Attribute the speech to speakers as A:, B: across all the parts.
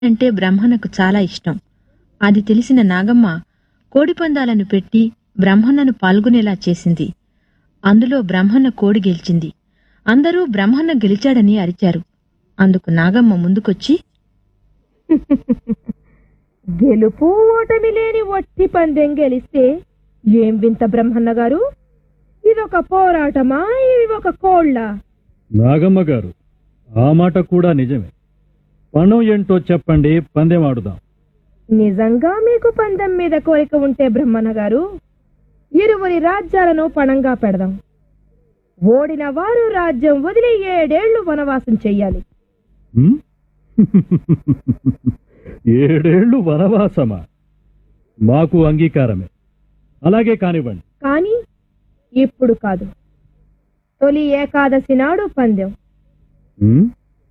A: అంటే బ్రహ్మణకు చాలా ఇష్టం అది తెలిసిన నాగమ్మ కోడిపందాలను పెట్టి బ్రహ్మన్నను పాల్గొనేలా చేసింది అందులో బ్రహ్మన్న కోడి గెలిచింది అందరూ బ్రహ్మన్న గెలిచాడని అరిచారు అందుకు నాగమ్మ ముందుకొచ్చి
B: గెలుపు ఓటమి లేని ఒట్టి పందెం గెలిస్తే ఏం వింత బ్రహ్మన్న గారు ఇదొక పోరాటమా ఇవి ఒక కోళ్ళ
C: నాగమ్మ గారు ఆ మాట కూడా నిజమే పణం ఏంటో చెప్పండి పందెం ఆడుదాం
B: నిజంగా మీకు పందెం మీద కోరిక ఉంటే బ్రహ్మన్న గారు ఇరువురి రాజ్యాలను పణంగా పెడదాం ఓడిన వారు రాజ్యం వదిలి ఏడేళ్లు వనవాసం చెయ్యాలి
C: హ్మ్? ఏడేళ్లు వనవాసమా మాకు అంగీకారమే అలాగే కానివ్వండి
B: కానీ ఇప్పుడు కాదు తొలి ఏకాదశి నాడు పందెం
C: హ్మ్?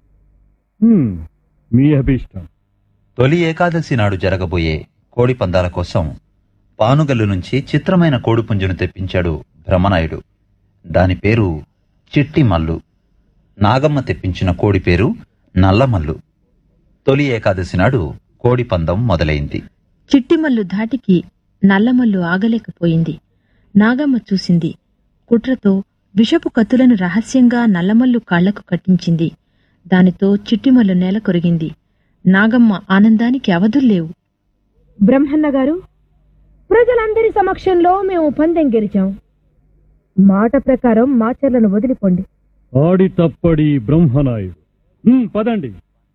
C: హ్మ్, మీ అభిష్టం
D: తొలి ఏకాదశి నాడు జరగబోయే కోడి పందాల కోసం పానుగల్లు నుంచి చిత్రమైన కోడిపుంజును తెప్పించాడు బ్రహ్మనాయుడు దాని పేరు చిట్టి మల్లు నాగమ్మ తెప్పించిన కోడి పేరు నల్లమల్లు తొలి ఏకాదశి నాడు కోడి పందం మొదలైంది
A: చిట్టిమల్లు ధాటికి నల్లమల్లు ఆగలేకపోయింది నాగమ్మ చూసింది కుట్రతో విషపు కత్తులను రహస్యంగా నల్లమల్లు కాళ్లకు కట్టించింది దానితో చిట్టిమల్లు నేల కొరిగింది నాగమ్మ ఆనందానికి అవధుల్లేవు
B: బ్రహ్మన్న గారు ప్రజలందరి సమక్షంలో మేము పందెం గెలిచాం మాట ప్రకారం మాచర్లను వదిలిపోండి
C: ఆడి తప్పడి బ్రహ్మనాయుడు హ్మ్, పదండి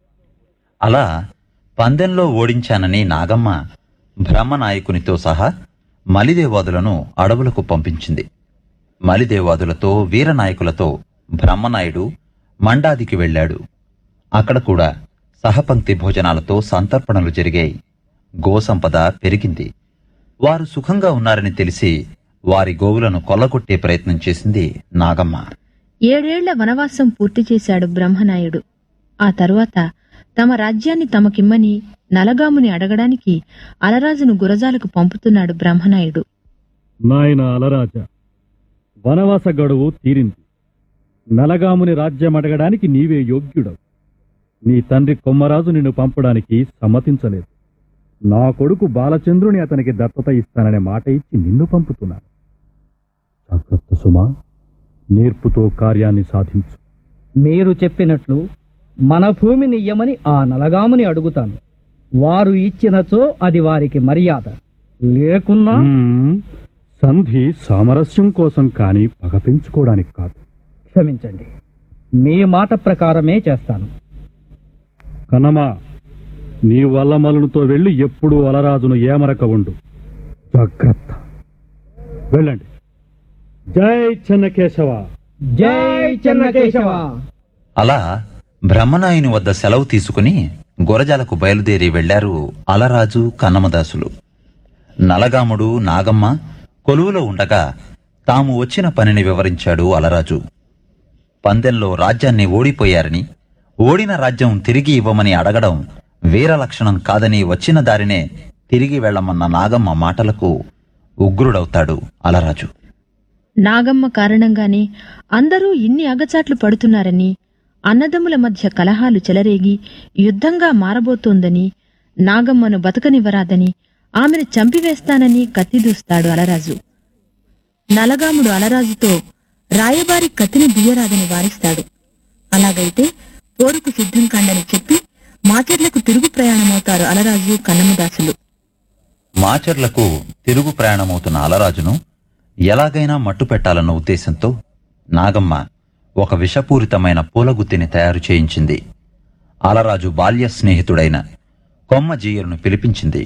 D: అలా పందెంలో ఓడించానని నాగమ్మ బ్రహ్మనాయకునితో సహా మలిదేవాదులను అడవులకు పంపించింది మలిదేవాదులతో వీరనాయకులతో బ్రహ్మనాయుడు మండాదికి వెళ్ళాడు అక్కడ కూడా సహపంక్తి భోజనాలతో సంతర్పణలు జరిగాయి గోసంపద పెరిగింది వారు సుఖంగా ఉన్నారని తెలిసి వారి గోవులను కొల్లగొట్టే ప్రయత్నం చేసింది నాగమ్మ
A: ఏడేళ్ల వనవాసం పూర్తి చేశాడు బ్రహ్మనాయుడు ఆ తరువాత తమ రాజ్యాన్ని తమకిమ్మని నలగాముని అడగడానికి అలరాజును గురజాలకు పంపుతున్నాడు బ్రహ్మనాయుడు
C: నాయన అలరాజా వనవాస గడువు తీరింది నలగాముని రాజ్యం అడగడానికి నీవే యోగ్యుడవు నీ తండ్రి కొమ్మరాజు నిన్ను పంపడానికి సమ్మతించలేదు నా కొడుకు బాలచంద్రుని అతనికి దత్తత ఇస్తాననే మాట ఇచ్చి నిన్ను పంపుతున్నాను జాగ్రత్త సుమా నేర్పుతో కార్యాన్ని సాధించు
E: మీరు చెప్పినట్లు మన భూమిని ఇయ్యమని ఆ నలగాముని అడుగుతాను వారు ఇచ్చినచో అది వారికి మర్యాద లేకున్నా
C: మ్మ్. సంధి సామరస్యం కోసం కాని పగ పెంచుకోవడానికి కాదు
E: క్షమించండి మీ మాట ప్రకారమే చేస్తాను
C: కనమా నీ వల్లమలునితో వెళ్ళి ఎప్పుడూ అలరాజును ఏమరక ఉండు జాగ్రత్త వెళ్ళండి జై చెన్నకేశవ
E: జై చెన్నకేశవ
D: అలా బ్రహ్మనాయుని వద్ద సెలవు తీసుకుని గురజాలకు బయలుదేరి వెళ్లారు అలరాజు కన్నమదాసులు నలగాముడు నాగమ్మ కొలువులో ఉండగా తాము వచ్చిన పనిని వివరించాడు అలరాజు పందెంలో రాజ్యాన్ని ఓడిపోయారని ఓడిన రాజ్యం తిరిగి ఇవ్వమని అడగడం వీరలక్షణం కాదని వచ్చిన దారినే తిరిగి వెళ్లమన్న నాగమ్మ మాటలకు ఉగ్రుడవుతాడు అలరాజు
A: నాగమ్మ కారణంగానే అందరూ ఇన్ని అగచాట్లు పడుతున్నారని అన్నదమ్ముల మధ్య కలహాలు చెలరేగి యుద్ధంగా మారబోతోందని నాగమ్మను బతకనివ్వరాదని ఆమెను చంపివేస్తానని కత్తిదూస్తాడు అలరాజు నలగాముడు అలరాజుతో రాయబారి కత్తిని దియ్యరాదని వారిస్తాడు అలాగైతే పోరుకు సిద్ధం కాండని చెప్పి మాచర్లకు తిరుగు ప్రయాణమవుతారు అలరాజు కన్నమదాసులు
D: మాచర్లకు తిరుగు ప్రయాణమవుతున్న అలరాజును ఎలాగైనా మట్టు పెట్టాలన్న ఉద్దేశంతో నాగమ్మ ఒక విషపూరితమైన పూలగుత్తిని తయారు చేయించింది అలరాజు బాల్య స్నేహితుడైన కొమ్మ జీయరును పిలిపించింది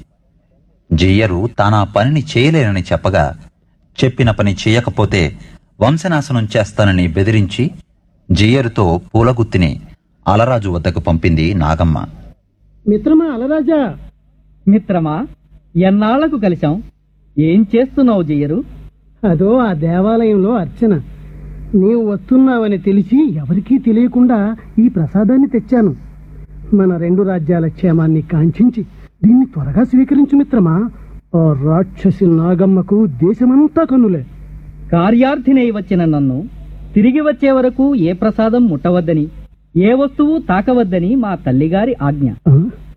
D: జీయరు తానా పనిని చేయలేనని చెప్పగా చెప్పిన పని చేయకపోతే వంశనాశనం చేస్తానని బెదిరించి జీయరుతో పూలగుత్తిని అలరాజు వద్దకు పంపింది నాగమ్మ
E: మిత్రమా అలరాజా మిత్రమా ఎన్నాళ్లకు కలిశాం ఏం చేస్తున్నావు జయ్యరు
F: అదో ఆ దేవాలయంలో అర్చన నీవు వస్తున్నావని తెలిసి ఎవరికీ తెలియకుండా ఈ ప్రసాదాన్ని తెచ్చాను మన రెండు రాజ్యాల క్షేమాన్ని కాంక్షించి దీన్ని త్వరగా స్వీకరించు మిత్రమా ఆ రాక్షసి నాగమ్మకు దేశమంతా కన్నులే
E: కార్యార్థినై వచ్చిన నన్ను తిరిగి వచ్చే వరకు ఏ ప్రసాదం ముట్టవద్దని ఏ వస్తువు తాకవద్దని మా తల్లిగారి ఆజ్ఞ
F: ఆ?